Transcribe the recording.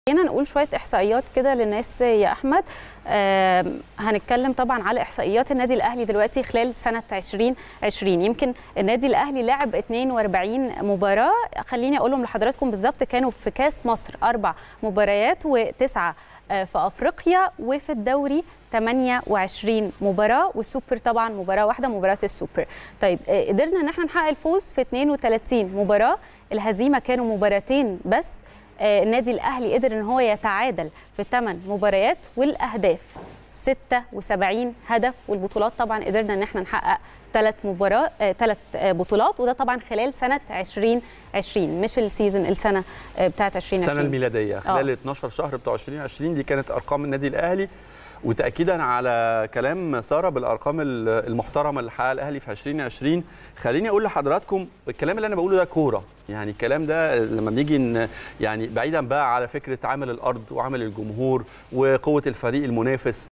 خلينا نقول شويه احصائيات كده للناس يا احمد آه هنتكلم طبعا على احصائيات النادي الاهلي دلوقتي خلال سنه 2020 يمكن النادي الاهلي لعب 42 مباراه خليني اقولهم لحضراتكم بالظبط كانوا في كاس مصر اربع مباريات وتسعه في افريقيا وفي الدوري 28 مباراه والسوبر طبعا مباراه واحده مباراه السوبر طيب قدرنا ان احنا نحقق الفوز في 32 مباراه الهزيمه كانوا مباراتين بس النادي الاهلي قدر ان هو يتعادل في 8 مباريات والاهداف 76 هدف والبطولات طبعا قدرنا ان احنا نحقق ثلاث مباراه ثلاث بطولات وده طبعا خلال سنه 2020 مش السيزون السنه بتاعه 2020 السنه الميلاديه خلال 12 شهر بتوع 2020 دي كانت ارقام النادي الاهلي وتاكيدا على كلام ساره بالارقام المحترمه اللي حققها الاهلي في 2020 خليني اقول لحضراتكم الكلام اللي انا بقوله ده كوره يعني الكلام ده لما بنيجي يعني بعيدا بقى على فكره عمل الارض وعمل الجمهور وقوه الفريق المنافس